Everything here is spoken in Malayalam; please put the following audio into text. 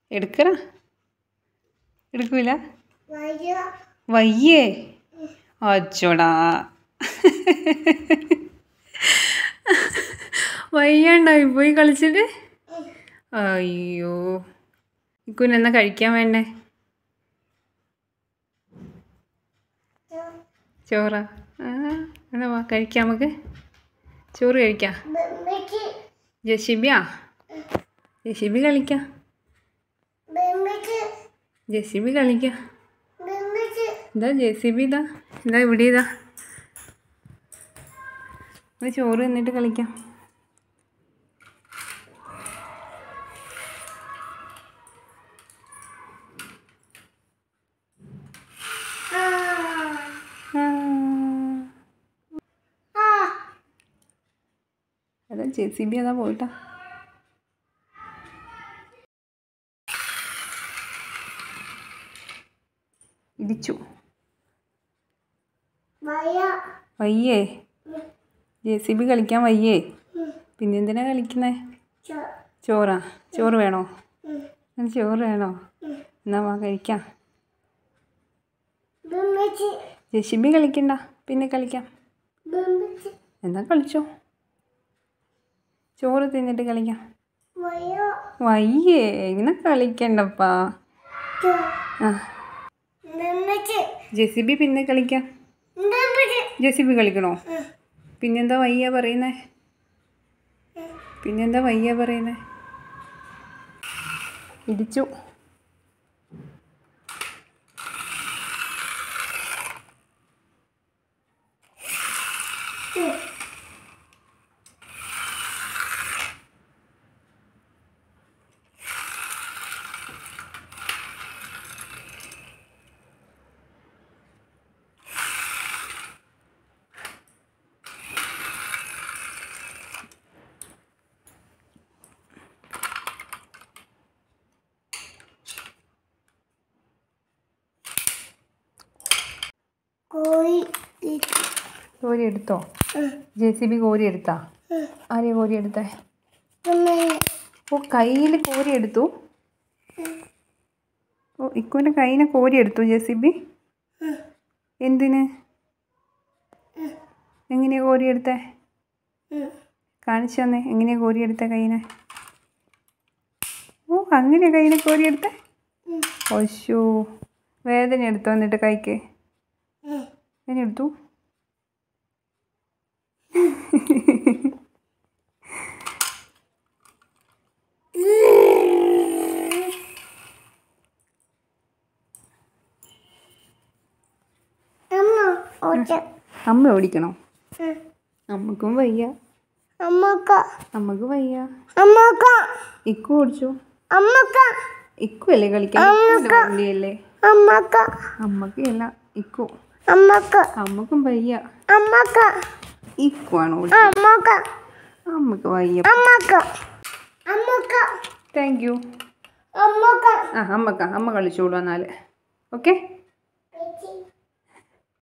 എടുക്കറ എടുക്കൂല വയ്യ വയ്യേ അച്ചോടാ വയ്യാണ്ടായി പോയി കളിച്ചിട്ട് അയ്യോ ഇക്കുന് എന്നാ കഴിക്കാൻ വേണ്ടേ ചോറാ ആ എന്നാ വാ കഴിക്കാം നമുക്ക് ചോറ് കഴിക്കാം ബെമ്മച്ചി ജെസിബിയാ ജെസിബി കളിക്കാം ബെമ്മച്ചി ജെസിബി കളിക്കാം ബെമ്മച്ചി ഇതാ ജെ സി ബി ഇതാ ഇതാ ഇവിടെ ഇതാ ഒരു ചോറ് എന്നിട്ട് കളിക്കാം ആ ആ. ആ അതാ ജെ സി ബി അതാ പോയിട്ടാ ഇടിച്ചു വയ്യ വയ്യേ ജെ സി ബി കളിക്കാൻ വയ്യേ പിന്നെ എന്തിനാ കളിക്കുന്നേ ചോ ചോറാ ചോറ് വേണോ ഉം. എന്നാ ചോറ് വേണോ എന്നാ വാ കഴിക്കാം ബെമ്മച്ചി ജെ സി ബി കളിക്കണ്ട പിന്നെ കളിക്കാം ബെമ്മച്ചി എന്നാ കളിച്ചോ ചോറ് തിന്നിട്ട് കളിക്കാം വയ്യ വയ്യേ ഇങ്ങനെ കളിക്കണ്ടപ്പാ ചോ ആ ബെമ്മച്ചി ജെ സി ബി പിന്നെ കളിക്കാം ബെമ്മച്ചി ജെ സി ബി കളിക്കണോ ഉം. പിന്നെന്താ വയ്യ പറയുന്നേ പിന്നെന്താ വയ്യ പറയുന്നേ ഇടിച്ചു കോഴി കോരി എടുത്തോ ജെ സി ബി കോരി എടുത്താ ആരെയാ കോരി എടുത്തേ ഓ കയ്യിൽ കോരി എടുത്തു ഓ ഇക്കുവിൻ്റെ കയ്യിനെ കോരി എടുത്തു ജെ സി ബി എന്തിന് എങ്ങനെയാ കോരി എടുത്തേ കാണിച്ചു തന്നെ എങ്ങനെയാ കോരി എടുത്തേ കയ്യിനെ ഓ അങ്ങനെ കയ്യിനെ കോരി എടുത്തേ ഒശോ വേദന എടുത്തോ എന്നിട്ട് കൈക്ക് വേദന എടുത്തു അമ്മ ഓച്ച അമ്മ ഓടിക്കണോ അമ്മക്കും വയ്യ അമ്മക്ക അമ്മക്ക് വയ്യ അമ്മക്ക ഇക്കു ഓടിച്ചു അമ്മക്ക ഇക്കു അല്ലേ കളിക്കാൻ ഇക്കുവിന്റെ വണ്ടിയല്ലേ അമ്മക്ക അമ്മക്ക് അല്ല ഇക്കു അമ്മക്ക അമ്മക്കും വയ്യ അമ്മക്ക ഇക്കു ആണ് ഓടി അമ്മക്ക അമ്മക്ക് വയ്യ അമ്മക്ക അമ്മക്ക താങ്ക് യു അമ്മക്ക ആ അമ്മക്ക അമ്മ കളിച്ചോളൂ എന്നാല് ഓക്കെ ചേച്ചി